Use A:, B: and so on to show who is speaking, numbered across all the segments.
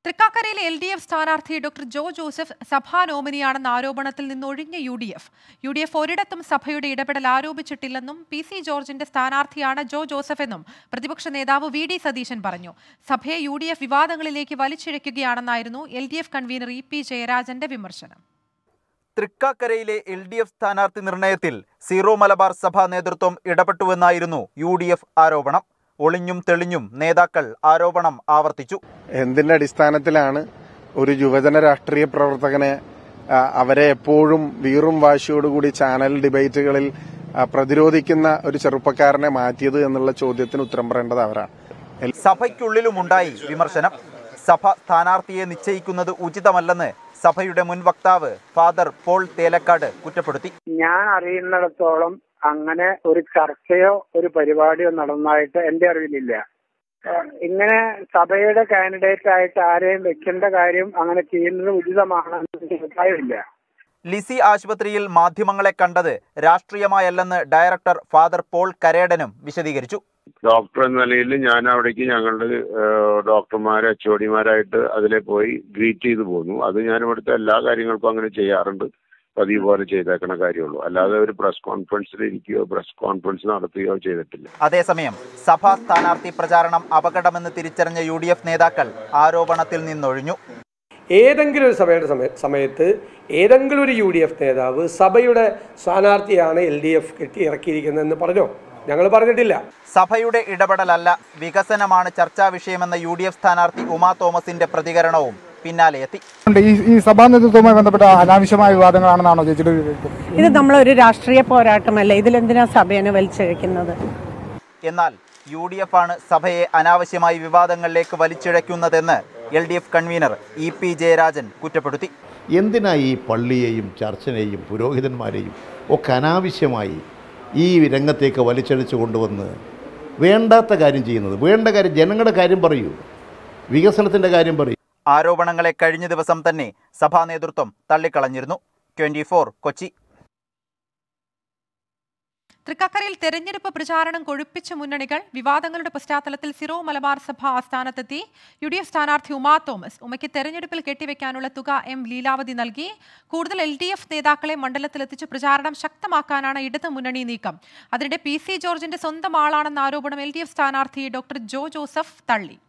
A: തൃക്കാക്കരയിലെ L D F സ്ഥാനാർത്ഥി doctor Jo Joseph സഭാ നോമിനിയാണെന്ന ആരോപണത്തിൽ നിന്നൊഴിഞ്ഞ U D F U D F ഒരിടത്തും സഭയുടെ ഇടപെടൽ ആരോപിച്ചിട്ടില്ലെന്നും പി സി ജോർജിന്റെ സ്ഥാനാർത്ഥിയാണ് ജോ ജോസഫ് എന്നും പ്രതിപക്ഷ നേതാവ് വി ഡി സതീശൻ പറഞ്ഞു സഭയെ യു ഡി എഫ് വിവാദങ്ങളിലേക്ക് വലിച്ചിഴയ്ക്കുകയാണെന്നായിരുന്നു L D F convener E P ജയരാജന്റെ വിമർശനം
B: തൃക്കാക്കരയിലെ എൽ ഡി എഫ് സ്ഥാനാർത്ഥി നിർണയത്തിൽ സീറോ മലബാർ സഭാ നേതൃത്വം ഇടപെട്ടുവെന്നായിരുന്നു യു ഡി എഫ് ആരോപണം ഒളിഞ്ഞും തെളിഞ്ഞും നേതാക്കൾ ആരോപണം ആവർത്തിച്ചു
C: എന്തിന്റെ അടിസ്ഥാനത്തിലാണ് ഒരു യുവജന രാഷ്ട്രീയ പ്രവർത്തകനെ ആ, അവരെ എപ്പോഴും വീറും വാശിയോടുകൂടി ചാനൽ ഡിബേറ്റുകളിൽ ആ, പ്രതിരോധിക്കുന്ന ഒരു ചെറുപ്പക്കാരനെ മാറ്റിയത് എന്നുള്ള ചോദ്യത്തിന് ഉത്തരം പറയേണ്ടത് അവരാണ്
B: സഭയ്ക്കുള്ളിലുമുണ്ടായി വിമർശനം സഭ സ്ഥാനാർത്ഥിയെ നിശ്ചയിക്കുന്നത് ഉചിതമല്ലെന്ന് സഭയുടെ മുൻ വക്താവ് ഫാദർ പോൾ തേലക്കാട് കുറ്റപ്പെടുത്തി
D: ഞാൻ അറിയുന്നിടത്തോളം അങ്ങനെ ഒരു ചർച്ചയോ ഒരു പരിപാടിയോ നടന്നതായിട്ട് എന്റെ അറിവിലില്ല ഏഹ് ഇങ്ങനെ സഭയുടെ കാൻഡിഡേറ്റ് ആയിട്ട് ആരെയും വെക്കേണ്ട കാര്യം അങ്ങനെ ചെയ്യുന്നത് ഉചിതമാണെന്ന് എനിക്ക് അഭിപ്രായമില്ല
B: ലിസി ആശുപത്രിയിൽ മാധ്യമങ്ങളെ കണ്ടത് രാഷ്ട്രീയമായല്ലെന്ന് ഡയറക്ടർ ഫാദർ പോൾ കരേടനും വിശദീകരിച്ചു
E: ഡോക്ടർ എന്ന നിലയിൽ ഞാൻ അവിടേക്ക് ഞങ്ങളുടെ ഏഹ്, ഡോക്ടർമാരെ എച്ച് ഒടിമാരായിട്ട് അതിലെ പോയി ഗ്രീറ്റ് ചെയ്തു പോന്നു അത് ഞാൻ ഇവിടുത്തെ എല്ലാ കാര്യങ്ങൾക്കും അങ്ങനെ ചെയ്യാറുണ്ട് പതിവ് പോലെ ചെയ്തേക്കണ കാര്യമുള്ളൂ അല്ലാതെ ഒരു പ്രസ് കോൺഫറൻസിൽ ഇരിക്കുകയോ പ്രസ് കോൺഫറൻസ് നടത്തുകയോ ചെയ്തിട്ടില്ല
B: അതേസമയം സഭാ സ്ഥാനാർത്ഥി പ്രചാരണം അപകടമെന്ന് തിരിച്ചറിഞ്ഞ യു ഡി എഫ് നേതാക്കൾ ആരോപണത്തിൽ നിന്നൊഴിഞ്ഞു
F: ഏതെങ്കിലും ഒരു സഭയുടെ സമയ സമയത്ത് ഏതെങ്കിലും ഒരു യു ഡി എഫ് നേതാവ് സഭയുടെ സ്ഥാനാർത്ഥിയാണ് എൽ ഡി എഫ് കെട്ടി ഇറക്കിയിരിക്കുന്നതെന്ന് പറഞ്ഞോ ഞങ്ങൾ പറഞ്ഞിട്ടില്ല
B: സഭയുടെ ഇടപെടലല്ല വികസനമാണ് ചർച്ചാ വിഷയമെന്ന യു ഡി എഫ് സ്ഥാനാർത്ഥി ഉമാ തോമസിന്റെ പ്രതികരണവും പിന്നാലെയെത്തി
G: ഉണ്ട്. ഈ ഈ സഭാ നേതൃത്വവുമായി ബന്ധപ്പെട്ട അനാവശ്യമായ വിവാദങ്ങളാണെന്നാണോ ചേച്ചിയുടെ ഒരു വിലയിരുത്തൽ?
H: ഇത് നമ്മളൊരു രാഷ്ട്രീയ പോരാട്ടമല്ല ഇതിലെന്തിനാ സഭേനെ വലിച്ചിഴക്കുന്നത്
B: എന്നാൽ യു ഡി എഫ് ആണ് സഭയെ അനാവശ്യമായി വിവാദങ്ങളിലേക്ക് വലിച്ചിഴയ്ക്കുന്നതെന്ന് L D F convener E P Jayarajan കുറ്റപ്പെടുത്തി
I: എന്തിനാ ഈ പള്ളിയെയും ചർച്ചിനെയും പുരോഹിതന്മാരെയും ഒക്കെ അനാവശ്യമായി ഈ രംഗത്തേക്ക് വലിച്ചഴിച്ചു കൊണ്ടുവന്ന് വേണ്ടാത്ത കാര്യം ചെയ്യുന്നത് വേണ്ട കാര്യം ജനങ്ങളുടെ കാര്യം പറയൂ വികസനത്തിൻ്റെ കാര്യം പറയൂ
B: ആരോപണങ്ങളെ കഴിഞ്ഞ ദിവസം തന്നെ സഭാ നേതൃത്വം തള്ളിക്കളഞ്ഞിരുന്നു ട്വന്റി കൊച്ചി
A: തൃക്കാക്കരയിൽ തെരഞ്ഞെടുപ്പ് പ്രചാരണം കൊഴുപ്പിച്ച മുന്നണികൾ വിവാദങ്ങളുടെ പശ്ചാത്തലത്തിൽ സിറോ മലബാർ സഭ ആസ്ഥാനത്തെത്തി യു ഡി എഫ് സ്ഥാനാർത്ഥി ഉമാ തോമസ് ഉമയ്ക്ക് തെരഞ്ഞെടുപ്പിൽ കെട്ടിവെക്കാനുള്ള തുക എം ലീലാവതി നൽകി കൂടുതൽ എൽ ഡി എഫ് നേതാക്കളെ മണ്ഡലത്തിലെത്തിച്ച് പ്രചാരണം ശക്തമാക്കാനാണ് ഇടത് മുന്നണി നീക്കം അതിനിടെ പി സി ജോർജിന്റെ സ്വന്തം ആളാണെന്ന ആരോപണം എൽ ഡി എഫ് സ്ഥാനാർത്ഥി ഡോക്ടർ ജോ ജോസഫ് തള്ളി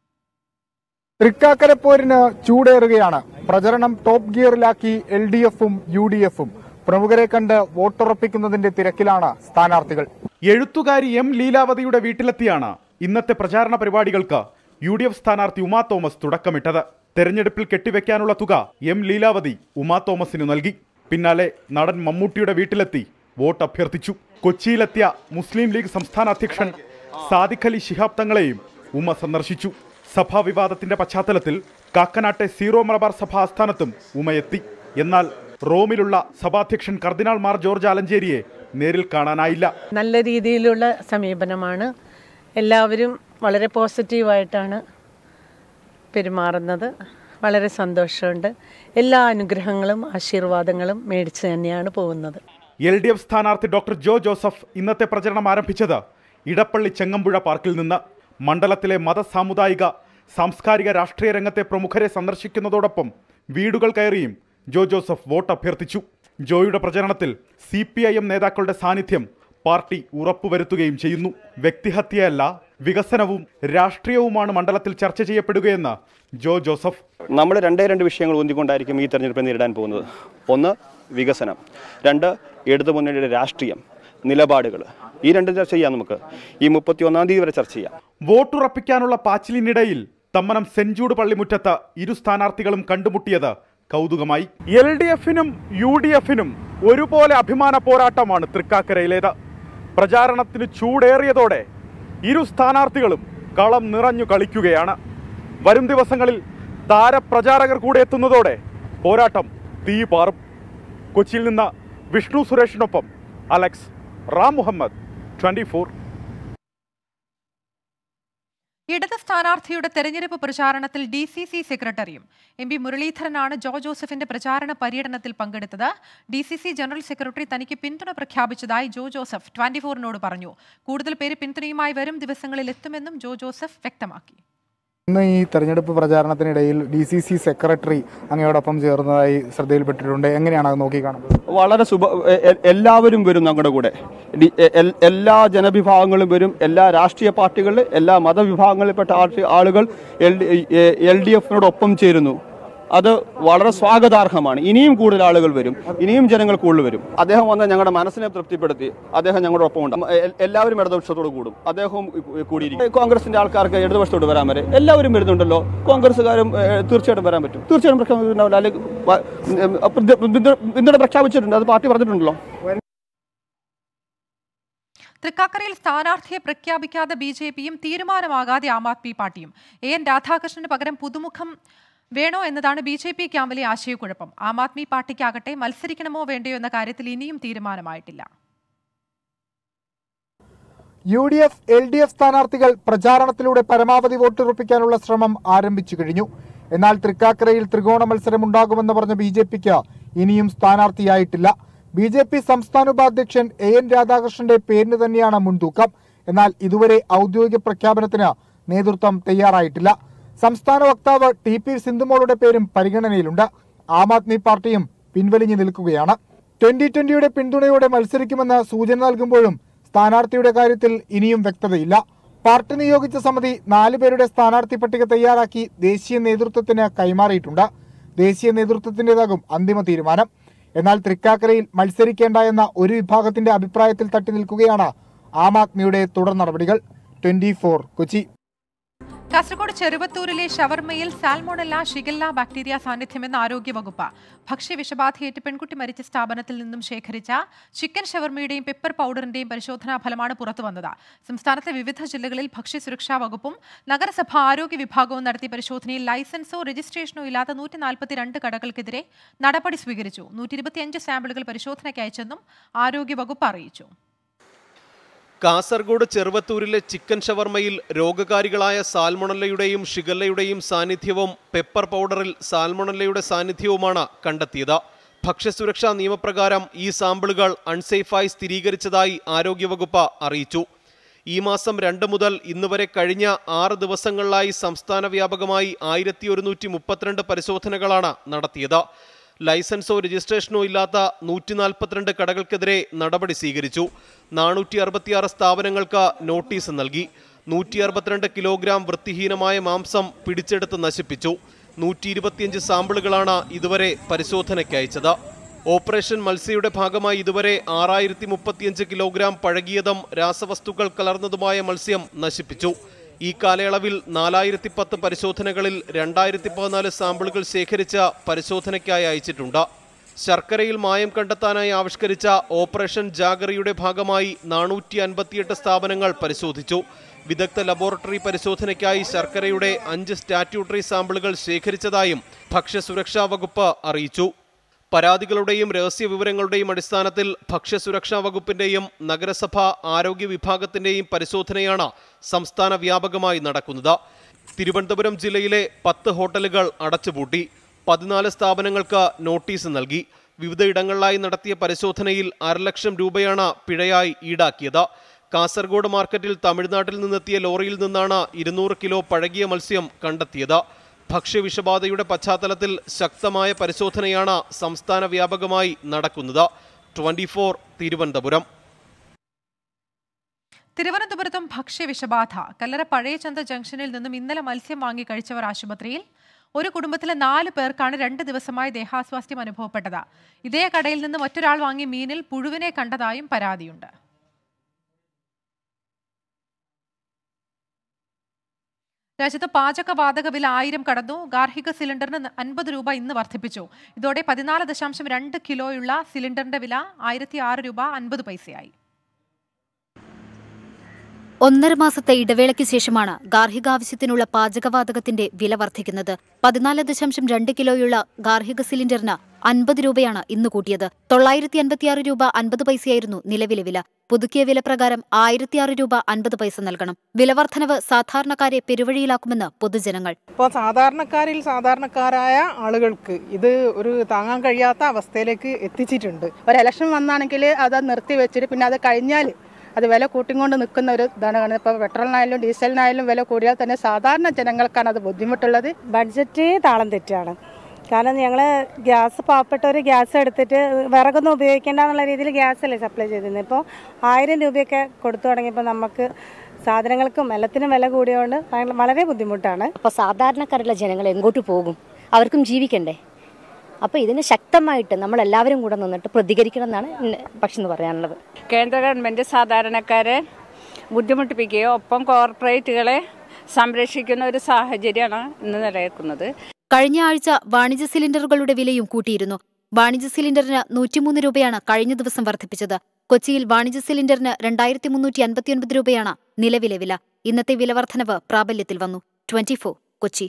G: തൃക്കാക്കര പോരിന് ചൂടേറുകയാണ് പ്രചരണം ടോപ്പ് ഗിയറിലാക്കി എൽ ഡി എഫും യു ഡി എഫും പ്രമുഖരെ കണ്ട് വോട്ടുറപ്പിക്കുന്നതിന്റെ തിരക്കിലാണ് സ്ഥാനാർത്ഥികൾ
J: എഴുത്തുകാരി എം ലീലാവതിയുടെ വീട്ടിലെത്തിയാണ് ഇന്നത്തെ പ്രചാരണ പരിപാടികൾക്ക് യു ഡി എഫ് സ്ഥാനാർത്ഥി ഉമാ തോമസ് തുടക്കമിട്ടത് തെരഞ്ഞെടുപ്പിൽ കെട്ടിവെക്കാനുള്ള തുക എം ലീലാവതി ഉമാ തോമസിന് നൽകി പിന്നാലെ നടൻ മമ്മൂട്ടിയുടെ വീട്ടിലെത്തി വോട്ട് അഭ്യർത്ഥിച്ചു കൊച്ചിയിലെത്തിയ മുസ്ലിം ലീഗ് സംസ്ഥാന അധ്യക്ഷൻ സാദിഖ് അലി ശിഹാബ് തങ്ങളെയും ഉമ്മ സന്ദർശിച്ചു സഭാ വിവാദത്തിന്റെ പശ്ചാത്തലത്തിൽ കാക്കനാട്ടെ സീറോ മലബാർ സഭ ആസ്ഥാനത്തും ഉമയെത്തി എന്നാൽ റോമിലുള്ള സഭാധ്യക്ഷൻ കർദിനാൾ മാർ ജോർജ് ആലഞ്ചേരിയെ നേരിൽ കാണാനായില്ല
H: നല്ല രീതിയിലുള്ള സമീപനമാണ് എല്ലാവരും വളരെ പോസിറ്റീവായിട്ടാണ് പെരുമാറുന്നത് വളരെ സന്തോഷമുണ്ട് എല്ലാ അനുഗ്രഹങ്ങളും ആശീർവാദങ്ങളും മേടിച്ച് തന്നെയാണ് പോകുന്നത്
J: എൽ ഡി എഫ് സ്ഥാനാർത്ഥി ഡോക്ടർ ജോ ജോസഫ് ഇന്നത്തെ പ്രചരണം ആരംഭിച്ചത് ഇടപ്പള്ളി ചെങ്ങമ്പുഴ പാർക്കിൽ നിന്ന് മണ്ഡലത്തിലെ മത സാമുദായിക സാംസ്കാരിക രാഷ്ട്രീയ രംഗത്തെ പ്രമുഖരെ സന്ദർശിക്കുന്നതോടൊപ്പം വീടുകൾ കയറിയും ജോ ജോസഫ് വോട്ട് അഭ്യർത്ഥിച്ചു ജോയുടെ പ്രചരണത്തിൽ സി പി ഐ എം നേതാക്കളുടെ സാന്നിധ്യം പാർട്ടി ഉറപ്പുവരുത്തുകയും ചെയ്യുന്നു വ്യക്തിഹത്യയല്ല വികസനവും രാഷ്ട്രീയവുമാണ് മണ്ഡലത്തിൽ ചർച്ച ചെയ്യപ്പെടുകയെന്ന് ജോ ജോസഫ്
K: നമ്മൾ രണ്ടേ രണ്ട് വിഷയങ്ങൾ ഊന്നിക്കൊണ്ടായിരിക്കും ഈ തെരഞ്ഞെടുപ്പിനെ നേരിടാൻ പോകുന്നത് ഒന്ന് വികസനം രണ്ട് ഇടതുമുന്നണിയുടെ രാഷ്ട്രീയം നിലപാടുകൾ ഈ രണ്ടും ചർച്ച ചെയ്യാം നമുക്ക് ഈ മുപ്പത്തി ഒന്നാം തീയതി വരെ ചർച്ച ചെയ്യാം
J: വോട്ടുറപ്പിക്കാനുള്ള പാച്ചിലിനിടയിൽ തമ്മനം സെന്റ് ജൂഡ് പള്ളിമുറ്റത്ത് ഇരു സ്ഥാനാർത്ഥികളും കണ്ടുമുട്ടിയത് കൗതുകമായി എൽ ഡി എഫിനും യു ഡി എഫിനും ഒരുപോലെ അഭിമാന പോരാട്ടമാണ് തൃക്കാക്കരയിലേത് പ്രചാരണത്തിന് ചൂടേറിയതോടെ ഇരു സ്ഥാനാർത്ഥികളും കളം നിറഞ്ഞു കളിക്കുകയാണ് വരും ദിവസങ്ങളിൽ താരപ്രചാരകർ കൂടെ എത്തുന്നതോടെ പോരാട്ടം തീ പാറും കൊച്ചിയിൽ നിന്ന് വിഷ്ണു സുരേഷിനൊപ്പം അലക്സ് റാം മുഹമ്മദ് ട്വന്റി ഫോർ
A: ഇടത് സ്ഥാനാർത്ഥിയുടെ തെരഞ്ഞെടുപ്പ് പ്രചാരണത്തിൽ ഡി സി സി സെക്രട്ടറിയും എം പി മുരളീധരനാണ് ജോ ജോസഫിന്റെ പ്രചാരണ പര്യടനത്തിൽ പങ്കെടുത്തത് D C C general secretary തനിക്ക് പിന്തുണ പ്രഖ്യാപിച്ചതായി ജോ ജോസഫ് ട്വന്റി ഫോറിനോട് പറഞ്ഞു കൂടുതൽ പേര് പിന്തുണയുമായി വരും ദിവസങ്ങളിൽ എത്തുമെന്നും ജോ ജോസഫ് വ്യക്തമാക്കി
G: ഇന്ന് ഈ തെരഞ്ഞെടുപ്പ് പ്രചാരണത്തിനിടയിൽ ഡി സി സി സെക്രട്ടറി അങ്ങയോടൊപ്പം ചേർന്നതായി ശ്രദ്ധയിൽപ്പെട്ടിട്ടുണ്ട് എങ്ങനെയാണ് അത് നോക്കിക്കാണുന്നത്
K: വളരെ സുഭ എ- എ- എല്ലാവരും വരും ഞങ്ങളുടെ കൂടെ ഡി- എ- എൽ- എല്ലാ ജനവിഭാഗങ്ങളും വരും എല്ലാ രാഷ്ട്രീയ പാർട്ടികളിൽ എല്ലാ മതവിഭാഗങ്ങളിൽപ്പെട്ട ആൾ- ആളുകൾ എൽ ഡി എൽ ഡി എഫിനോടൊപ്പം ചേരുന്നു അത് വളരെ സ്വാഗതാർഹമാണ് ഇനിയും കൂടുതൽ ആളുകൾ വരും ഇനിയും ജനങ്ങൾ കൂടുതൽ വരും അദ്ദേഹം വന്ന് ഞങ്ങളുടെ മനസ്സിനെ തൃപ്തിപ്പെടുത്തി അദ്ദേഹം ഞങ്ങളുടെ ഒപ്പം ഉണ്ട് എ- എല്ലാവരും ഇടതുപക്ഷത്തോട് കൂടും അദ്ദേഹവും കൂടിയിരിക്കും കോൺഗ്രസിന്റെ ആൾക്കാർക്ക് ഇടതുപക്ഷത്തോട് വരാൻ വരെ എല്ലാവരും വരുന്നുണ്ടല്ലോ കോൺഗ്രസ്സുകാരും ഏ, തീർച്ചയായിട്ടും വരാൻ പറ്റും തീർച്ചയായിട്ടും പ്രഖ്യാപിച്ചിട്ടുണ്ടാവില്ല അല്ലെങ്കിൽ വ- ഉം, പിന്തുണ- പിന്തുണ- പിന്തുണ പ്രഖ്യാപിച്ചിട്ടുണ്ട് അത് പാർട്ടി പറഞ്ഞിട്ടുണ്ടല്ലോ
A: തൃക്കാക്കരയിൽ സ്ഥാനാർത്ഥിയെ പ്രഖ്യാപിക്കാതെ ബി ജെ പിയും തീരുമാനമാകാതെ ആം ആദ്മി പാർട്ടിയും എ എൻ രാധാകൃഷ്ണന് പകരം പുതുമുഖം വേണോ എന്നതാണ് ബി ജെ പി ക്യാമ്പിലെ ആശയക്കുഴപ്പം ആം ആദ്മി പാർട്ടിക്കാകട്ടെ മത്സരിക്കണമോ വേണ്ടയോ എന്ന കാര്യത്തിൽ ഇനിയും തീരുമാനമായിട്ടില്ല
G: U D F L D F സ്ഥാനാർത്ഥികൾ പ്രചാരണത്തിലൂടെ പരമാവധി വോട്ടുറപ്പിക്കാനുള്ള ശ്രമം ആരംഭിച്ചു കഴിഞ്ഞു എന്നാൽ തൃക്കാക്കരയിൽ ത്രികോണ മത്സരം ഉണ്ടാകുമെന്ന് പറഞ്ഞ ബി ജെ പിക്ക് ഇനിയും സ്ഥാനാർത്ഥിയായിട്ടില്ല ബി ജെ പി സംസ്ഥാന ഉപാധ്യക്ഷൻ എ എൻ രാധാകൃഷ്ണന്റെ പേരിന് തന്നെയാണ് മുൻതൂക്കം എന്നാൽ ഇതുവരെ ഔദ്യോഗിക പ്രഖ്യാപനത്തിന് നേതൃത്വം തയ്യാറായിട്ടില്ല സംസ്ഥാന വക്താവ് ടി പി സിന്ധുമോളുടെ പേരും പരിഗണനയിലുണ്ട് ആം ആദ്മി പാർട്ടിയും പിൻവലിഞ്ഞു നിൽക്കുകയാണ് ട്വന്റി ട്വന്റിയുടെ പിന്തുണയോടെ മത്സരിക്കുമെന്ന് സൂചന നൽകുമ്പോഴും സ്ഥാനാർത്ഥിയുടെ കാര്യത്തിൽ ഇനിയും വ്യക്തതയില്ല പാർട്ടി നിയോഗിച്ച സമിതി നാല് പേരുടെ സ്ഥാനാർത്ഥി പട്ടിക തയ്യാറാക്കി ദേശീയ നേതൃത്വത്തിന് കൈമാറിയിട്ടുണ്ട് ദേശീയ നേതൃത്വത്തിന്റേതാകും അന്തിമ തീരുമാനം എന്നാൽ തൃക്കാക്കരയിൽ മത്സരിക്കേണ്ട എന്ന ഒരു വിഭാഗത്തിന്റെ അഭിപ്രായത്തിൽ തട്ടി നിൽക്കുകയാണ് ആം ആദ്മിയുടെ തുടർ നടപടികൾ ട്വന്റി കൊച്ചി
A: കാസർഗോഡ് ചെറുവത്തൂരിലെ ഷവർമയിൽ സാൽമോണല്ല ഷിഗല്ല ബാക്ടീരിയ സാന്നിധ്യമെന്ന് ആരോഗ്യവകുപ്പ് ഭക്ഷ്യവിഷബാധയേറ്റ് പെൺകുട്ടി മരിച്ച സ്ഥാപനത്തിൽ നിന്നും ശേഖരിച്ച ചിക്കൻ ഷവർമയുടെയും പെപ്പർ പൗഡറിന്റെയും പരിശോധനാ ഫലമാണ് പുറത്തുവന്നത് സംസ്ഥാനത്തെ വിവിധ ജില്ലകളിൽ ഭക്ഷ്യസുരക്ഷാ വകുപ്പും നഗരസഭ ആരോഗ്യ വിഭാഗവും നടത്തിയ പരിശോധനയിൽ ലൈസൻസോ രജിസ്ട്രേഷനോ ഇല്ലാത്ത നൂറ്റി നാൽപ്പത്തിരണ്ട് കടകൾക്കെതിരെ നടപടി സ്വീകരിച്ചു നൂറ്റി ഇരുപത്തിയഞ്ച് സാമ്പിളുകൾ പരിശോധനയ്ക്ക് അയച്ചെന്നും ആരോഗ്യവകുപ്പ് അറിയിച്ചു
L: കാസർഗോഡ് ചെറുവത്തൂരിലെ ചിക്കൻ ഷവർമയിൽ രോഗകാരികളായ സാൽമൊണല്ലയുടെയും ഷിഗല്ലയുടെയും സാന്നിധ്യവും പെപ്പർ പൗഡറിൽ സാൽമൊണല്ലയുടെ സാന്നിധ്യവുമാണ് കണ്ടെത്തിയത് ഭക്ഷ്യസുരക്ഷാ നിയമപ്രകാരം ഈ സാമ്പിളുകൾ അൺസേഫായി സ്ഥിരീകരിച്ചതായി ആരോഗ്യവകുപ്പ് അറിയിച്ചു ഈ മാസം രണ്ട് മുതൽ ഇന്ന് വരെ കഴിഞ്ഞ ആറ് ദിവസങ്ങളിലായി സംസ്ഥാന വ്യാപകമായി ആയിരത്തി ഒരുന്നൂറ്റി മുപ്പത്തിരണ്ട് പരിശോധനകളാണ് നടത്തിയത് ലൈസൻസോ രജിസ്ട്രേഷനോ ഇല്ലാത്ത നൂറ്റി നാൽപ്പത്തിരണ്ട് കടകൾക്കെതിരെ നടപടി സ്വീകരിച്ചു നാനൂറ്റി അറുപത്തിയാറ് സ്ഥാപനങ്ങൾക്ക് നോട്ടീസ് നൽകി നൂറ്റി അറുപത്തിരണ്ട് കിലോഗ്രാം വൃത്തിഹീനമായ മാംസം പിടിച്ചെടുത്ത് നശിപ്പിച്ചു നൂറ്റി ഇരുപത്തിയഞ്ച് സാമ്പിളുകളാണ് ഇതുവരെ പരിശോധനയ്ക്ക് അയച്ചത് ഓപ്പറേഷൻ മത്സ്യയുടെ ഭാഗമായി ഇതുവരെ ആറായിരത്തി മുപ്പത്തിയഞ്ച് കിലോഗ്രാം പഴകിയതും രാസവസ്തുക്കൾ കലർന്നതുമായ മത്സ്യം നശിപ്പിച്ചു ഈ കാലയളവിൽ നാലായിരത്തി പത്ത് പരിശോധനകളിൽ രണ്ടായിരത്തി പതിനാല് സാമ്പിളുകൾ ശേഖരിച്ച പരിശോധനയ്ക്കായി അയച്ചിട്ടുണ്ട് ശർക്കരയിൽ മായം കണ്ടെത്താനായി ആവിഷ്കരിച്ച ഓപ്പറേഷൻ ജാഗറിയുടെ ഭാഗമായി നാനൂറ്റി അൻപത്തിയെട്ട് സ്ഥാപനങ്ങൾ പരിശോധിച്ചു വിദഗ്ധ ലബോറട്ടറി പരിശോധനയ്ക്കായി ശർക്കരയുടെ അഞ്ച് സ്റ്റാറ്റ്യൂട്ടറി സാമ്പിളുകൾ ശേഖരിച്ചതായും ഭക്ഷ്യസുരക്ഷാ വകുപ്പ് അറിയിച്ചു പരാതികളുടെയും രഹസ്യ വിവരങ്ങളുടെയും അടിസ്ഥാനത്തിൽ ഭക്ഷ്യസുരക്ഷാ വകുപ്പിന്റെയും നഗരസഭ ആരോഗ്യ വിഭാഗത്തിന്റെയും പരിശോധനയാണ് സംസ്ഥാന വ്യാപകമായി നടക്കുന്നത് തിരുവനന്തപുരം ജില്ലയിലെ പത്ത് ഹോട്ടലുകൾ അടച്ചുപൂട്ടി പതിനാല് സ്ഥാപനങ്ങൾക്ക് നോട്ടീസ് നൽകി വിവിധയിടങ്ങളിലായി നടത്തിയ പരിശോധനയിൽ അരലക്ഷം രൂപയാണ് പിഴയായി ഈടാക്കിയത് കാസർഗോഡ് മാർക്കറ്റിൽ തമിഴ്നാട്ടിൽ നിന്നെത്തിയ ലോറിയിൽ നിന്നാണ് ഇരുന്നൂറ് കിലോ പഴകിയ മത്സ്യം കണ്ടെത്തിയത് ഭക്ഷ്യവിഷബാധയുടെ പശ്ചാത്തലത്തിൽ ശക്തമായ പരിശോധനയാണ് സംസ്ഥാന വ്യാപകമായി നടക്കുന്നത് ട്വന്റി തിരുവനന്തപുരം
A: തിരുവനന്തപുരത്തും ഭക്ഷ്യവിഷബാധ കല്ലറ പഴയചന്ത ജംഗ്ഷനിൽ നിന്നും ഇന്നലെ മത്സ്യം വാങ്ങി കഴിച്ചവർ ആശുപത്രിയിൽ ഒരു കുടുംബത്തിലെ നാല് പേർക്കാണ് രണ്ട് ദിവസമായി ദേഹാസ്വാസ്ഥ്യം അനുഭവപ്പെട്ടത് ഇതേ കടയിൽ നിന്ന് മറ്റൊരാൾ വാങ്ങിയ മീനിൽ പുഴുവിനെ കണ്ടതായും പരാതിയുണ്ട് രാജ്യത്ത് പാചകവാതക വില ആയിരം കടന്നു ഗാർഹിക സിലിണ്ടറിന് അൻപത് രൂപ ഇന്ന് വർദ്ധിപ്പിച്ചു ഇതോടെ പതിനാല് ദശാംശം രണ്ട് കിലോയുള്ള സിലിണ്ടറിന്റെ വില ആയിരത്തി ആറ് രൂപ അൻപത് പൈസയായി
M: ഒന്നര മാസത്തെ ഇടവേളയ്ക്ക് ശേഷമാണ് ഗാർഹികാവശ്യത്തിനുള്ള പാചകവാതകത്തിന്റെ വില വർദ്ധിക്കുന്നത് പതിനാല് ദശാംശം രണ്ട് കിലോയുള്ള ഗാർഹിക സിലിണ്ടറിന് അൻപത് രൂപയാണ് ഇന്ന് കൂട്ടിയത് തൊള്ളായിരത്തി അൻപത്തിയാറ് രൂപ അൻപത് പൈസയായിരുന്നു നിലവിലെ വില പുതുക്കിയ വില പ്രകാരം ആയിരത്തിയാറ് രൂപ അൻപത് പൈസ നൽകണം വിലവർദ്ധനവ് സാധാരണക്കാരെ പെരുവഴിയിലാക്കുമെന്ന് പൊതുജനങ്ങൾ
N: ഇപ്പോൾ സാധാരണക്കാരിൽ സാധാരണക്കാരായ ആളുകൾക്ക് ഇത് ഒരു താങ്ങാൻ കഴിയാത്ത അവസ്ഥയിലേക്ക് എത്തിച്ചിട്ടുണ്ട്
O: ഒരു ഇലക്ഷൻ വന്നാണെങ്കിൽ അത് നിർത്തി വെച്ചിട്ട് പിന്നെ അത് കഴിഞ്ഞാൽ
N: അത് വില കൂട്ടിക്കൊണ്ട് നിൽക്കുന്ന ഒരു ഇതാണ് കാണുന്നത് ഇപ്പോൾ പെട്രോളിനായാലും ഡീസലിനായാലും വില കൂടിയാൽ തന്നെ സാധാരണ ജനങ്ങൾക്കാണ് അത് ബുദ്ധിമുട്ടുള്ളത്
O: ബഡ്ജറ്റ് താളം തെറ്റാണ് കാരണം ഞങ്ങൾ ഗ്യാസ് പാവപ്പെട്ടവർ ഗ്യാസ് എടുത്തിട്ട് വിറകൊന്നും ഉപയോഗിക്കേണ്ട എന്നുള്ള രീതിയിൽ ഗ്യാസ് അല്ലേ സപ്ലൈ ചെയ്തിരുന്നത് ഇപ്പോൾ ആയിരം രൂപയൊക്കെ കൊടുത്തു തുടങ്ങിയപ്പോൾ നമുക്ക് സാധനങ്ങൾക്കും എല്ലാത്തിനും വില കൂടിയതുകൊണ്ട് ഭയങ്കര- വളരെ ബുദ്ധിമുട്ടാണ്
P: അപ്പോൾ സാധാരണക്കാരുള്ള ജനങ്ങൾ എങ്ങോട്ട് പോകും അവർക്കും ജീവിക്കണ്ടേ അപ്പോൾ ഇതിന് ശക്തമായിട്ട് നമ്മൾ എല്ലാവരും കൂടെ നിന്നിട്ട് പ്രതികരിക്കണം എന്നാണ് എന്നെ പക്ഷെ എന്ന് പറയാനുള്ളത്
Q: കേന്ദ്ര ഗവൺമെൻറ് സാധാരണക്കാരെ ബുദ്ധിമുട്ടിപ്പിക്കുകയോ ഒപ്പം കോർപ്പറേറ്റുകളെ സംരക്ഷിക്കുന്ന ഒരു സാഹചര്യമാണ് ഇന്ന് നിലനിൽക്കുന്നത്
M: കഴിഞ്ഞ ആഴ്ച വാണിജ്യ സിലിണ്ടറുകളുടെ വിലയും കൂട്ടിയിരുന്നു വാണിജ്യ സിലിണ്ടറിന് നൂറ്റിമൂന്ന് രൂപയാണ് കഴിഞ്ഞ ദിവസം വർദ്ധിപ്പിച്ചത് കൊച്ചിയിൽ വാണിജ്യ സിലിണ്ടറിന് രണ്ടായിരത്തി മുന്നൂറ്റി അൻപത്തിയൊൻപത് രൂപയാണ് നിലവിലെ വില ഇന്നത്തെ വില വർധനവ് പ്രാബല്യത്തിൽ വന്നു twenty Kochi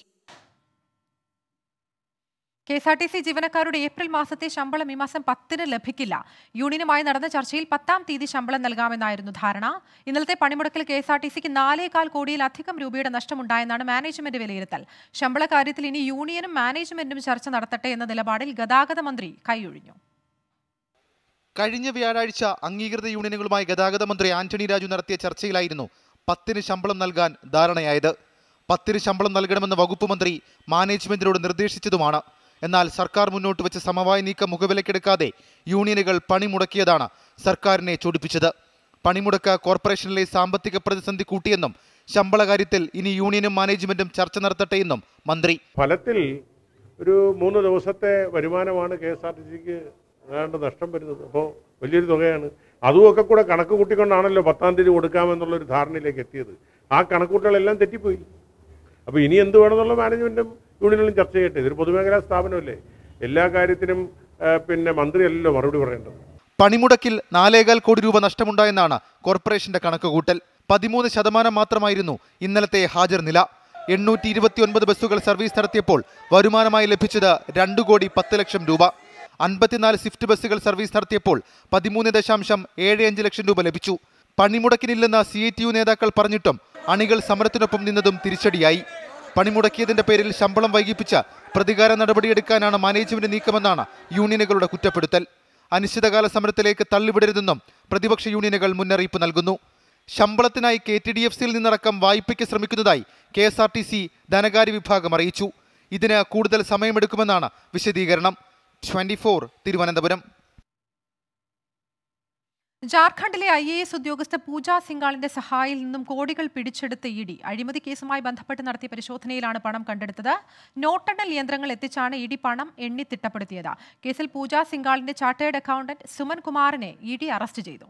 A: K S R T C ജീവനക്കാരുടെ ഏപ്രിൽ മാസത്തെ ശമ്പളം ഈ മാസം പത്തിന് ലഭിക്കില്ല യൂണിയനുമായി നടന്ന ചർച്ചയിൽ പത്താം തീയതി ശമ്പളം നൽകാമെന്നായിരുന്നു ധാരണ ഇന്നലത്തെ പണിമുടക്കിൽ കെ എസ് ആർ ടി സിക്ക് നാലേകാൽ കോടിയിലധികം രൂപയുടെ നഷ്ടമുണ്ടായെന്നാണ് മാനേജ്മെന്റ് വിലയിരുത്തൽ ശമ്പള കാര്യത്തിൽ ഇനി യൂണിയനും മാനേജ്മെന്റും ചർച്ച നടത്തട്ടെ എന്ന നിലപാടിൽ ഗതാഗത മന്ത്രി കൈയൊഴിഞ്ഞു
R: കഴിഞ്ഞ വ്യാഴാഴ്ച അംഗീകൃത യൂണിയനുകളുമായി ഗതാഗത മന്ത്രി ആന്റണി രാജു നടത്തിയ ചർച്ചയിലായിരുന്നു പത്തിന് ശമ്പളം നൽകാൻ ധാരണയായത് പത്തിന് ശമ്പളം നൽകണമെന്ന് വകുപ്പ് മന്ത്രി മാനേജ്മെന്റിനോട് നിർദ്ദേശിച്ചതുമാണ് എന്നാൽ സർക്കാർ മുന്നോട്ട് വെച്ച സമവായ നീക്കം മുഖവിലക്കെടുക്കാതെ യൂണിയനുകൾ പണിമുടക്കിയതാണ് സർക്കാരിനെ ചൊടിപ്പിച്ചത് പണിമുടക്ക് കോർപ്പറേഷനിലെ സാമ്പത്തിക പ്രതിസന്ധി കൂട്ടിയെന്നും ശമ്പള കാര്യത്തിൽ ഇനി യൂണിയനും മാനേജ്മെന്റും ചർച്ച നടത്തട്ടെയെന്നും മന്ത്രി
S: ഫലത്തിൽ ഒരു മൂന്ന് ദിവസത്തെ വരുമാനമാണ് കെ എസ് ആർ ടി സിക്ക് ഏതാണ്ട് നഷ്ടം വരുന്നത് അപ്പോൾ വലിയൊരു തുകയാണ് അതുമൊക്കെ കൂടെ കണക്ക് കൂട്ടിക്കൊണ്ടാണല്ലോ പത്താം തീയതി കൊടുക്കാമെന്നുള്ളൊരു ധാരണയിലേക്ക് എത്തിയത് ആ കണക്കൂട്ടലെല്ലാം തെറ്റിപ്പോയി അപ്പോൾ ഇനി എന്ത് വേണമെന്നുള്ള മാനേജ്മെൻറ്റും യൂണിയനുകളും ചർച്ച ചെയ്യട്ടെ ഇതൊരു പൊതുമേഖലാ സ്ഥാപനമല്ലേ എല്ലാ കാര്യത്തിനും ആ, പിന്നെ മന്ത്രിയല്ലല്ലോ മറുപടി പറയേണ്ടത്
R: പണിമുടക്കിൽ നാലേകാൽ കോടി രൂപ നഷ്ടമുണ്ടായെന്നാണ് കോർപ്പറേഷന്റെ കണക്കുകൂട്ടൽ പതിമൂന്ന് ശതമാനം മാത്രമായിരുന്നു ഇന്നലത്തെ ഹാജർ നില എണ്ണൂറ്റി ഇരുപത്തിയൊൻപത് ബസ്സുകൾ സർവീസ് നടത്തിയപ്പോൾ വരുമാനമായി ലഭിച്ചത് രണ്ടു കോടി പത്ത് ലക്ഷം രൂപ അൻപത്തിനാല് സ്വിഫ്റ്റ് ബസ്സുകൾ സർവീസ് നടത്തിയപ്പോൾ പതിമൂന്ന് ദശാംശം ഏഴ് അഞ്ച് ലക്ഷം രൂപ ലഭിച്ചു പണിമുടക്കിനില്ലെന്ന് സി ഐ ടി യു നേതാക്കൾ പറഞ്ഞിട്ടും അണികൾ സമരത്തിനൊപ്പം നിന്നതും തിരിച്ചടിയായി പണിമുടക്കിയതിന്റെ പേരിൽ ശമ്പളം വൈകിപ്പിച്ച പ്രതികാര നടപടിയെടുക്കാനാണ് മാനേജ്മെന്റ് നീക്കമെന്നാണ് യൂണിയനുകളുടെ കുറ്റപ്പെടുത്തൽ അനിശ്ചിതകാല സമരത്തിലേക്ക് തള്ളിവിടരുതെന്നും പ്രതിപക്ഷ യൂണിയനുകൾ മുന്നറിയിപ്പ് നൽകുന്നു ശമ്പളത്തിനായി കെ ടി ഡി എഫ് സിയിൽ നിന്നടക്കം വായ്പയ്ക്ക് ശ്രമിക്കുന്നതായി K S R T C ധനകാര്യ വിഭാഗം അറിയിച്ചു ഇതിന് കൂടുതൽ സമയമെടുക്കുമെന്നാണ് വിശദീകരണം ട്വന്റി ഫോർ തിരുവനന്തപുരം
A: ജാർഖണ്ഡിലെ ഐ എ എസ് ഉദ്യോഗസ്ഥ പൂജ സിംഗാളിന്റെ സഹായിൽ നിന്നും കോടികൾ പിടിച്ചെടുത്ത ഇ ഡി അഴിമതി കേസുമായി ബന്ധപ്പെട്ട് നടത്തിയ പരിശോധനയിലാണ് പണം കണ്ടെടുത്തത് നോട്ടെണ്ണൽ യന്ത്രങ്ങൾ എത്തിച്ചാണ് ഇ ഡി പണം എണ്ണി തിട്ടപ്പെടുത്തിയത് കേസിൽ പൂജ സിംഗാളിന്റെ ചാർട്ടേഡ് അക്കൗണ്ടന്റ് സുമൻ കുമാറിനെ ഇ ഡി അറസ്റ്റ് ചെയ്തു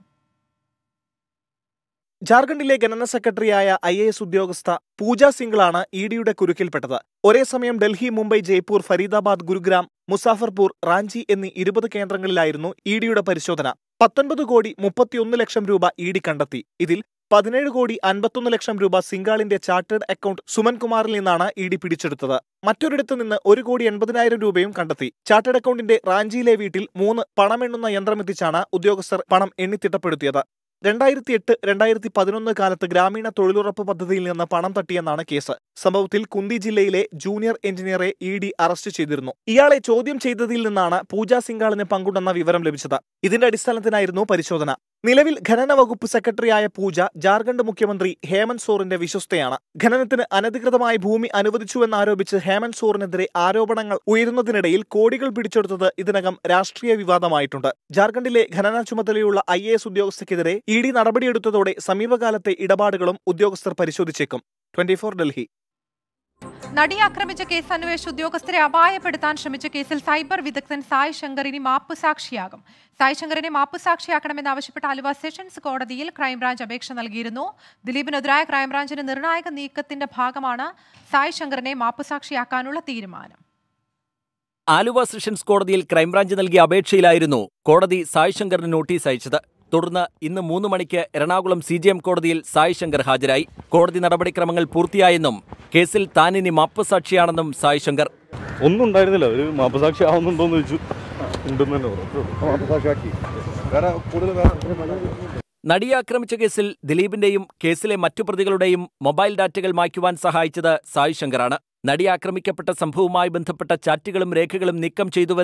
T: ജാർഖണ്ഡിലെ ഗണന സെക്രട്ടറിയായ ഐ എ എസ് ഉദ്യോഗസ്ഥ പൂജ സിംഗിളാണ് ഇ ഡിയുടെ കുരുക്കിൽപ്പെട്ടത് ഒരേ സമയം ഡൽഹി മുംബൈ ജയ്പൂർ ഫരീദാബാദ് ഗുരുഗ്രാം മുസാഫർപൂർ റാഞ്ചി എന്നീ ഇരുപത് കേന്ദ്രങ്ങളിലായിരുന്നു ഇ ഡിയുടെ പരിശോധന പത്തൊൻപത് കോടി മുപ്പത്തിയൊന്ന് ലക്ഷം രൂപ ഇ ഡി കണ്ടെത്തി ഇതിൽ പതിനേഴ് കോടി അൻപത്തൊന്ന് ലക്ഷം രൂപ സിംഗാളിന്റെ ചാർട്ടേഡ് അക്കൗണ്ട് സുമൻ കുമാറിൽ നിന്നാണ് ഇ ഡി പിടിച്ചെടുത്തത് മറ്റൊരിടത്ത് നിന്ന് ഒരു കോടി എൺപതിനായിരം രൂപയും കണ്ടെത്തി ചാർട്ടേഡ് അക്കൗണ്ടിന്റെ റാഞ്ചിയിലെ വീട്ടിൽ മൂന്ന് പണമെണ്ണുന്ന യന്ത്രമെത്തിച്ചാണ് ഉദ്യോഗസ്ഥർ പണം എണ്ണിത്തിട്ടപ്പെടുത്തിയത് രണ്ടായിരത്തി എട്ട് രണ്ടായിരത്തി പതിനൊന്ന് കാലത്ത് ഗ്രാമീണ തൊഴിലുറപ്പ് പദ്ധതിയിൽ നിന്ന് പണം തട്ടിയെന്നാണ് കേസ് സംഭവത്തിൽ കുന്തി ജില്ലയിലെ ജൂനിയർ എഞ്ചിനീയറെ ഇ ഡി അറസ്റ്റ് ചെയ്തിരുന്നു ഇയാളെ ചോദ്യം ചെയ്തതിൽ നിന്നാണ് പൂജ സിംഗാളിന് പങ്കുണ്ടെന്ന വിവരം ലഭിച്ചത് ഇതിന്റെ അടിസ്ഥാനത്തിനായിരുന്നു പരിശോധന നിലവിൽ ഖനന വകുപ്പ് സെക്രട്ടറിയായ പൂജ ജാർഖണ്ഡ് മുഖ്യമന്ത്രി ഹേമന്ത് സോറിന്റെ വിശ്വസ്തയാണ് ഖനനത്തിന് അനധികൃതമായി ഭൂമി അനുവദിച്ചുവെന്നാരോപിച്ച് ഹേമന്ത് സോറിനെതിരെ ആരോപണങ്ങൾ ഉയരുന്നതിനിടയിൽ കോടികൾ പിടിച്ചെടുത്തത് ഇതിനകം രാഷ്ട്രീയ വിവാദമായിട്ടുണ്ട് ജാർഖണ്ഡിലെ ഖനന ചുമതലയുള്ള ഐ എ എസ് ഉദ്യോഗസ്ഥയ്ക്കെതിരെ ഇ ഡി നടപടിയെടുത്തതോടെ സമീപകാലത്തെ ഇടപാടുകളും ഉദ്യോഗസ്ഥർ പരിശോധിച്ചേക്കും ട്വന്റി ഡൽഹി
A: നടിയെ ആക്രമിച്ച കേസ് അന്വേഷിച്ച ഉദ്യോഗസ്ഥരെ അപായപ്പെടുത്താൻ ശ്രമിച്ച കേസിൽ സൈബർ വിദഗ്ധൻ സായ് ശങ്കർ ഇനി മാപ്പുസാക്ഷിയാകും സായ് ശങ്കറിനെ മാപ്പുസാക്ഷിയാക്കണമെന്നാവശ്യപ്പെട്ട ആലുവ സെഷൻസ് കോടതിയിൽ ക്രൈംബ്രാഞ്ച് അപേക്ഷ നൽകിയിരുന്നു ദിലീപിനെതിരായ ക്രൈംബ്രാഞ്ചിന്റെ നിർണായക നീക്കത്തിന്റെ ഭാഗമാണ് സായ് ശങ്കറിനെ മാപ്പുസാക്ഷിയാക്കാനുള്ള തീരുമാനം
U: ആലുവ സെഷൻസ് കോടതിയിൽ ക്രൈംബ്രാഞ്ച് നൽകിയ അപേക്ഷയിലായിരുന്നു കോടതി സായ് ശങ്കറിന് നോട്ടീസ് അയച്ചത് തുടർന്ന് ഇന്ന് മൂന്ന് മണിക്ക് എറണാകുളം സി ജി എം കോടതിയിൽ സായ് ശങ്കർ ഹാജരായി കോടതി നടപടിക്രമങ്ങൾ പൂർത്തിയായെന്നും കേസിൽ താൻ ഇനി മാപ്പുസാക്ഷിയാണെന്നും സായ് ശങ്കർ
V: ഒന്നും ഉണ്ടായിരുന്നില്ല ഒരു മാപ്പസാക്ഷി ആവുന്നുണ്ടോന്ന് ചോദിച്ചു ഉണ്ടെന്ന് തന്നെ പറഞ്ഞു മാപ്പസാക്ഷിയാക്കി വേറെ കൂടുതൽ
U: നടിയെ ആക്രമിച്ച കേസിൽ ദിലീപിന്റെയും കേസിലെ മറ്റു പ്രതികളുടെയും മൊബൈൽ ഡാറ്റകൾ മായ്ക്കുവാൻ സഹായിച്ചത് സായ് ശങ്കറാണ് നടി ആക്രമിക്കപ്പെട്ട സംഭവവുമായി ബന്ധപ്പെട്ട ചാറ്റുകളും രേഖകളും നീക്കം ചെയ്തുവെന്ന്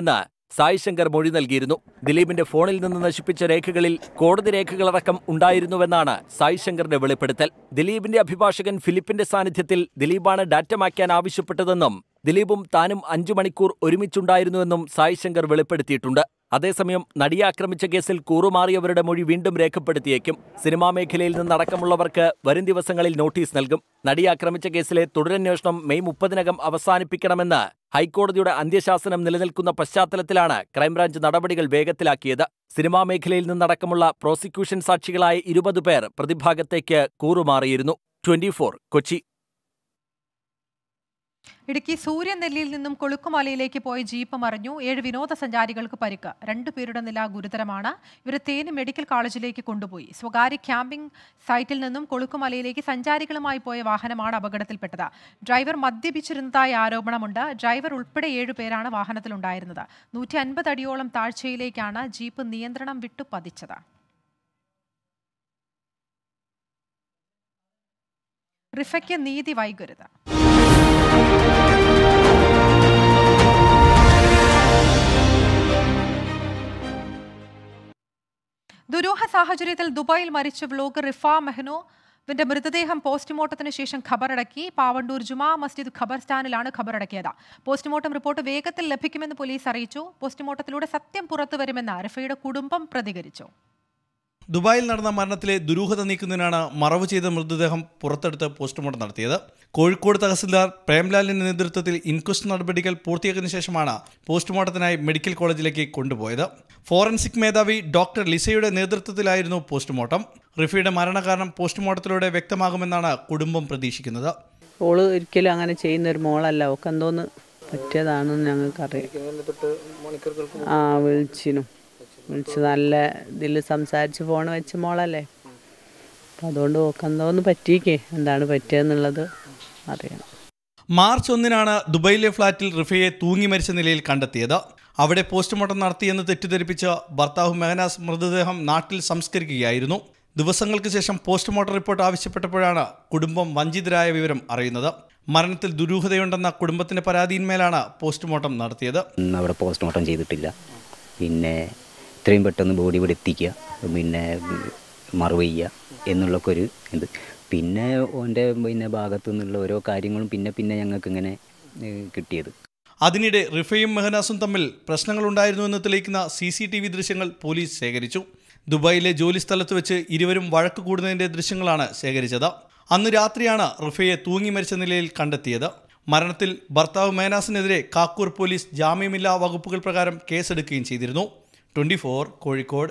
U: സായ് ശങ്കർ മൊഴി നൽകിയിരുന്നു ദിലീപിന്റെ ഫോണിൽ നിന്ന് നശിപ്പിച്ച രേഖകളിൽ കോടതി രേഖകളടക്കം ഉണ്ടായിരുന്നുവെന്നാണ് സായ് ശങ്കറിന്റെ വെളിപ്പെടുത്തൽ ദിലീപിന്റെ അഭിഭാഷകൻ ഫിലിപ്പിന്റെ സാന്നിധ്യത്തിൽ ദിലീപാണ് ഡാറ്റ മായ്ക്കാൻ ആവശ്യപ്പെട്ടതെന്നും ദിലീപും താനും അഞ്ചു മണിക്കൂർ ഒരുമിച്ചുണ്ടായിരുന്നുവെന്നും സായ് ശങ്കർ വെളിപ്പെടുത്തിയിട്ടുണ്ട് അതേസമയം നടിയെ ആക്രമിച്ച കേസിൽ കൂറുമാറിയവരുടെ മൊഴി വീണ്ടും രേഖപ്പെടുത്തിയേക്കും സിനിമാ മേഖലയിൽ നിന്നടക്കമുള്ളവർക്ക് വരും ദിവസങ്ങളിൽ നോട്ടീസ് നൽകും നടിയെ ആക്രമിച്ച കേസിലെ തുടരന്വേഷണം മെയ് മുപ്പതിനകം അവസാനിപ്പിക്കണമെന്ന് ഹൈക്കോടതിയുടെ അന്ത്യശാസനം നിലനിൽക്കുന്ന പശ്ചാത്തലത്തിലാണ് ക്രൈംബ്രാഞ്ച് നടപടികൾ വേഗത്തിലാക്കിയത് സിനിമാ മേഖലയിൽ നിന്നടക്കമുള്ള പ്രോസിക്യൂഷൻ സാക്ഷികളായ ഇരുപത് പേർ പ്രതിഭാഗത്തേക്ക് കൂറുമാറിയിരുന്നു ട്വന്റി കൊച്ചി
A: ഇടുക്കി സൂര്യനെല്ലിയിൽ നിന്നും കൊളുക്കുമലയിലേക്ക് പോയ ജീപ്പ് മറിഞ്ഞു ഏഴ് വിനോദസഞ്ചാരികൾക്ക് പരിക്ക് രണ്ടുപേരുടെ നില ഗുരുതരമാണ് ഇവരെ തേനി മെഡിക്കൽ കോളേജിലേക്ക് കൊണ്ടുപോയി സ്വകാര്യ ക്യാമ്പിംഗ് സൈറ്റിൽ നിന്നും കൊളുക്കുമലയിലേക്ക് സഞ്ചാരികളുമായി പോയ വാഹനമാണ് അപകടത്തിൽപ്പെട്ടത് ഡ്രൈവർ മദ്യപിച്ചിരുന്നതായി ആരോപണമുണ്ട് ഡ്രൈവർ ഉൾപ്പെടെ ഏഴുപേരാണ് വാഹനത്തിലുണ്ടായിരുന്നത് നൂറ്റി അൻപത് അടിയോളം താഴ്ചയിലേക്കാണ് ജീപ്പ് നിയന്ത്രണം വിട്ടു പതിച്ചത് റിഫയ്ക്ക് നീതി വൈകരുത് ദുരൂഹ സാഹചര്യത്തിൽ ദുബായിൽ മരിച്ച വ്ലോഗർ റിഫ മെഹ്നോവിന്റെ മൃതദേഹം പോസ്റ്റ്മോർട്ടത്തിന് ശേഷം ഖബറടക്കി പാവണ്ടൂർ ജുമാ മസ്ജിദ് ഖബർസ്ഥാനിലാണ് ഖബറടക്കിയത് പോസ്റ്റ്മോർട്ടം റിപ്പോർട്ട് വേഗത്തിൽ ലഭിക്കുമെന്ന് പോലീസ് അറിയിച്ചു പോസ്റ്റ്മോർട്ടത്തിലൂടെ സത്യം പുറത്തുവരുമെന്ന് റിഫയുടെ കുടുംബം പ്രതികരിച്ചു
C: ദുബായിൽ നടന്ന മരണത്തിലെ ദുരൂഹത നീക്കുന്നതിനാണ് മറവ് ചെയ്ത മൃതദേഹം പുറത്തെടുത്ത് പോസ്റ്റ്മോർട്ടം നടത്തിയത് കോഴിക്കോട് തഹസിൽദാർ പ്രേംലാലിന്റെ നേതൃത്വത്തിൽ ഇൻക്വസ്റ്റ് നടപടികൾ പൂർത്തിയാക്കിയതിനു ശേഷമാണ് പോസ്റ്റ്മോർട്ടത്തിനായി മെഡിക്കൽ കോളേജിലേക്ക് കൊണ്ടുപോയത് ഫോറൻസിക് മേധാവി ഡോക്ടർ ലിസയുടെ നേതൃത്വത്തിലായിരുന്നു പോസ്റ്റ്മോർട്ടം റിഫയുടെ മരണകാരണം പോസ്റ്റ്മോർട്ടത്തിലൂടെ വ്യക്തമാകുമെന്നാണ് കുടുംബം പ്രതീക്ഷിക്കുന്നത്
D: ഓള് ഒരിക്കലും അങ്ങനെ ചെയ്യുന്ന ഒരു മോളല്ല ഒക്കെ എന്തോന്ന് പറ്റിയതാണെന്ന് ഞങ്ങൾക്കറിയാം ആ വിളിച്ചിനും വിളിച്ച് നല്ല ഇതിൽ സംസാരിച്ച് ഫോൺ വെച്ച മോളല്ലേ അപ്പം അതുകൊണ്ട് ഓക്ക് എന്തോന്ന് പറ്റിയിക്കേ എന്താണ് പറ്റിയതെന്നുള്ളത് അറിയാം
C: മാർച്ച് ഒന്നിനാണ് ദുബൈയിലെ ഫ്ളാറ്റിൽ റിഫയെ തൂങ്ങി മരിച്ച നിലയിൽ കണ്ടെത്തിയത് അവിടെ പോസ്റ്റ്മോർട്ടം നടത്തിയെന്ന് തെറ്റിദ്ധരിപ്പിച്ച് ഭർത്താവ് മെഹനാസ് മൃതദേഹം നാട്ടിൽ സംസ്കരിക്കുകയായിരുന്നു ദിവസങ്ങൾക്ക് ശേഷം പോസ്റ്റ്മോർട്ടം റിപ്പോർട്ട് ആവശ്യപ്പെട്ടപ്പോഴാണ് കുടുംബം വഞ്ചിതരായ വിവരം അറിയുന്നത് മരണത്തിൽ ദുരൂഹതയുണ്ടെന്ന കുടുംബത്തിന്റെ പരാതിയിന്മേലാണ് പോസ്റ്റ്മോർട്ടം നടത്തിയത്
W: ഇന്ന് അവിടെ പോസ്റ്റ്മോർട്ടം ചെയ്തിട്ടില്ല പിന്നെ എത്രയും പെട്ടെന്ന് ബോഡി ഇവിടെ എത്തിക്കുക പിന്നെ മറവ് ചെയ്യുക എന്നുള്ളൊക്കെ ഒരു ഇത് പിന്നെ ഓൻ്റെ പിന്നെ ഭാഗത്തു നിന്നുള്ള ഓരോ കാര്യങ്ങളും പിന്നെ പിന്നെ ഞങ്ങൾക്ക് ഇങ്ങനെ ഏഹ്, കിട്ടിയത്
C: അതിനിടെ റിഫയും മെഹനാസും തമ്മിൽ പ്രശ്നങ്ങളുണ്ടായിരുന്നുവെന്ന് തെളിയിക്കുന്ന സി സി ടി വി ദൃശ്യങ്ങൾ പോലീസ് ശേഖരിച്ചു ദുബായിലെ ജോലി സ്ഥലത്ത് വെച്ച് ഇരുവരും വഴക്ക് കൂടുന്നതിന്റെ ദൃശ്യങ്ങളാണ് ശേഖരിച്ചത് അന്ന് രാത്രിയാണ് റിഫയെ തൂങ്ങി മരിച്ച നിലയിൽ കണ്ടെത്തിയത് മരണത്തിൽ ഭർത്താവ് മേനാസിനെതിരെ കാക്കൂർ പോലീസ് ജാമ്യമില്ലാ വകുപ്പുകൾ പ്രകാരം കേസെടുക്കുകയും ചെയ്തിരുന്നു ട്വന്റി കോഴിക്കോട്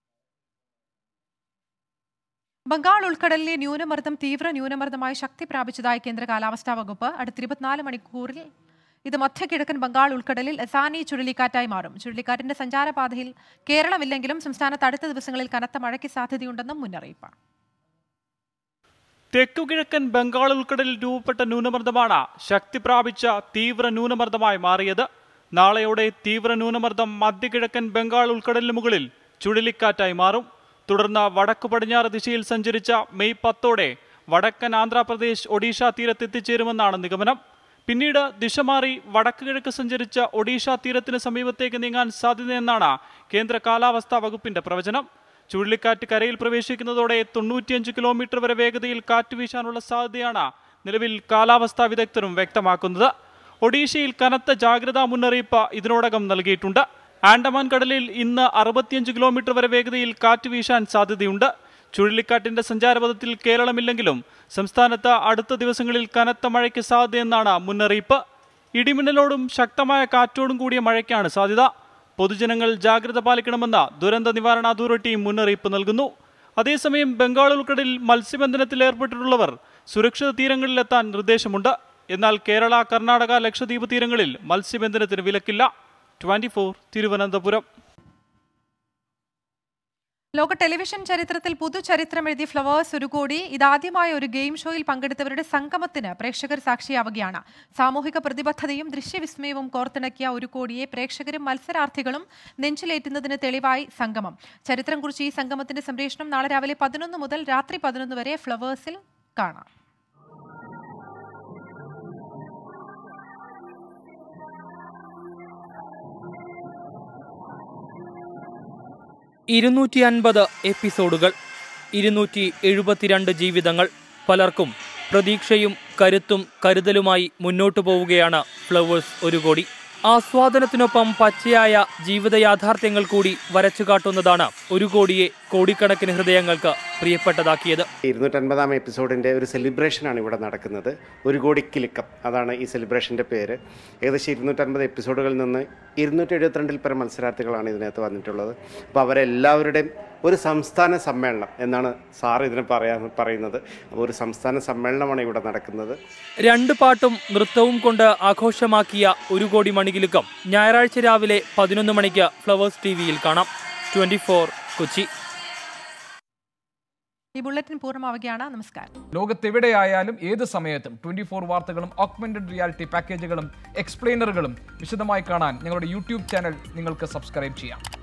A: ബംഗാൾ ഉൾക്കടലിലെ ന്യൂനമർദ്ദം തീവ്ര ന്യൂനമർദ്ദമായി ശക്തി പ്രാപിച്ചതായി കേന്ദ്ര കാലാവസ്ഥാ വകുപ്പ് അടുത്ത ഇരുപത്തിനാല് മണിക്കൂറിൽ ഇത് മധ്യകിഴക്കൻ ബംഗാൾ ഉൾക്കടലിൽ എസാനി ചുഴലിക്കാറ്റായി മാറും ചുഴലിക്കാറ്റിന്റെ സഞ്ചാരപാതയിൽ കേരളമില്ലെങ്കിലും സംസ്ഥാനത്ത് അടുത്ത ദിവസങ്ങളിൽ കനത്ത മഴയ്ക്ക് സാധ്യതയുണ്ടെന്നും മുന്നറിയിപ്പ്
X: തെക്കുകിഴക്കൻ ബംഗാൾ ഉൾക്കടലിൽ രൂപപ്പെട്ട ന്യൂനമർദ്ദമാണ് ശക്തി പ്രാപിച്ച തീവ്ര ന്യൂനമർദ്ദമായി മാറിയത് നാളെയോടെ തീവ്ര ന്യൂനമർദ്ദം മധ്യകിഴക്കൻ ബംഗാൾ ഉൾക്കടലിന് മുകളിൽ ചുഴലിക്കാറ്റായി മാറും തുടർന്ന് വടക്കു പടിഞ്ഞാറ് ദിശയിൽ സഞ്ചരിച്ച മെയ് പത്തോടെ വടക്കൻ ആന്ധ്രാപ്രദേശ് ഒഡീഷ തീരത്തെത്തിച്ചേരുമെന്നാണ് നിഗമനം പിന്നീട് ദിശ മാറി വടക്ക് കിഴക്ക് സഞ്ചരിച്ച ഒഡീഷ തീരത്തിന് സമീപത്തേക്ക് നീങ്ങാൻ സാധ്യതയെന്നാണ് കേന്ദ്ര കാലാവസ്ഥാ വകുപ്പിന്റെ പ്രവചനം ചുഴലിക്കാറ്റ് കരയിൽ പ്രവേശിക്കുന്നതോടെ തൊണ്ണൂറ്റിയഞ്ച് കിലോമീറ്റർ വരെ വേഗതയിൽ കാറ്റ് വീശാനുള്ള സാധ്യതയാണ് നിലവിൽ കാലാവസ്ഥാ വിദഗ്ധരും വ്യക്തമാക്കുന്നത് ഒഡീഷയിൽ കനത്ത ജാഗ്രതാ മുന്നറിയിപ്പ് ഇതിനോടകം നൽകിയിട്ടുണ്ട് ആൻഡമാൻ കടലിൽ ഇന്ന് അറുപത്തിയഞ്ച് കിലോമീറ്റർ വരെ വേഗതയിൽ കാറ്റ് വീശാൻ സാധ്യതയുണ്ട് ചുഴലിക്കാറ്റിന്റെ സഞ്ചാരപഥത്തിൽ കേരളമില്ലെങ്കിലും സംസ്ഥാനത്ത് അടുത്ത ദിവസങ്ങളിൽ കനത്ത മഴയ്ക്ക് സാധ്യതയെന്നാണ് മുന്നറിയിപ്പ് ഇടിമിന്നലോടും ശക്തമായ കാറ്റോടും കൂടിയ മഴയ്ക്കാണ് സാധ്യത പൊതുജനങ്ങൾ ജാഗ്രത പാലിക്കണമെന്ന് ദുരന്ത നിവാരണ അതോറിറ്റി മുന്നറിയിപ്പ് നൽകുന്നു അതേസമയം ബംഗാൾ ഉൾക്കടലിൽ മത്സ്യബന്ധനത്തിൽ ഏർപ്പെട്ടിട്ടുള്ളവർ സുരക്ഷിത തീരങ്ങളിലെത്താൻ നിർദ്ദേശമുണ്ട് എന്നാൽ കേരള കർണാടക ലക്ഷദ്വീപ് തീരങ്ങളിൽ മത്സ്യബന്ധനത്തിന് വിലക്കില്ല ട്വന്റി തിരുവനന്തപുരം
A: ലോക ടെലിവിഷൻ ചരിത്രത്തിൽ പുതുചരിത്രം എഴുതിയ ഫ്ലവേഴ്സ് ഒരു കോടി ഇതാദ്യമായ ഒരു ഗെയിം ഷോയിൽ പങ്കെടുത്തവരുടെ സംഗമത്തിന് പ്രേക്ഷകർ സാക്ഷിയാവുകയാണ് സാമൂഹിക പ്രതിബദ്ധതയും ദൃശ്യവിസ്മയവും കോർത്തിണക്കിയ ഒരു കോടിയെ പ്രേക്ഷകരും മത്സരാർത്ഥികളും നെഞ്ചിലേറ്റുന്നതിന് തെളിവായി സംഗമം ചരിത്രം കുറിച്ച് ഈ സംഗമത്തിന്റെ സംപ്രേഷണം നാളെ രാവിലെ പതിനൊന്ന് മുതൽ രാത്രി പതിനൊന്ന് വരെ ഫ്ലവേഴ്സിൽ കാണാം
B: ഇരുന്നൂറ്റി അൻപത് എപ്പിസോഡുകൾ ഇരുന്നൂറ്റി എഴുപത്തിരണ്ട് ജീവിതങ്ങൾ പലർക്കും പ്രതീക്ഷയും കരുത്തും കരുതലുമായി മുന്നോട്ടു പോവുകയാണ് ഫ്ലവേഴ്സ് ഒരു കോടി ആസ്വാദനത്തിനൊപ്പം പച്ചയായ ജീവിത യാഥാർത്ഥ്യങ്ങൾ കൂടി വരച്ചു കാട്ടുന്നതാണ് ഒരു കോടിയെ കോടിക്കണക്കിന് ഹൃദയങ്ങൾക്ക് പ്രിയപ്പെട്ടതാക്കിയത്
E: ഇരുന്നൂറ്റൻപതാം എപ്പിസോഡിൻ്റെ ഒരു സെലിബ്രേഷനാണ് ഇവിടെ നടക്കുന്നത് ഒരു കോടി കിലുക്കം അതാണ് ഈ സെലിബ്രേഷൻ്റെ പേര് ഏകദേശം ഇരുന്നൂറ്റൻപത് എപ്പിസോഡുകളിൽ നിന്ന് ഇരുന്നൂറ്റി എഴുപത്തിരണ്ടിൽ പരം മത്സരാർത്ഥികളാണ് ഇതിനകത്ത് വന്നിട്ടുള്ളത് അപ്പോൾ അവരെല്ലാവരുടെയും ഒരു സംസ്ഥാന സമ്മേളനം എന്നാണ് സാർ ഇതിനെ പറയാൻ പറയുന്നത് അപ്പോൾ ഒരു സംസ്ഥാന സമ്മേളനമാണ് ഇവിടെ നടക്കുന്നത്
B: രണ്ട് പാട്ടും നൃത്തവും കൊണ്ട് ആഘോഷമാക്കിയ ഒരു കോടി മണികിലുക്കം ഞായറാഴ്ച രാവിലെ പതിനൊന്ന് മണിക്ക് ഫ്ലവേഴ്സ് ടി വിയിൽ കാണാം ട്വന്റി കൊച്ചി
A: ഈ ബുള്ളറ്റിൻ പൂർണ്ണമാവുകയാണ് നമസ്കാരം
F: ലോകത്തെവിടെയായാലും ഏത് സമയത്തും ട്വന്റി ഫോർ വാർത്തകളും ഓഗ്മെന്റഡ് റിയാലിറ്റി പാക്കേജുകളും എക്സ്പ്ലെയിനറുകളും വിശദമായി കാണാൻ ഞങ്ങളുടെ യൂട്യൂബ് ചാനൽ നിങ്ങൾക്ക് സബ്സ്ക്രൈബ് ചെയ്യാം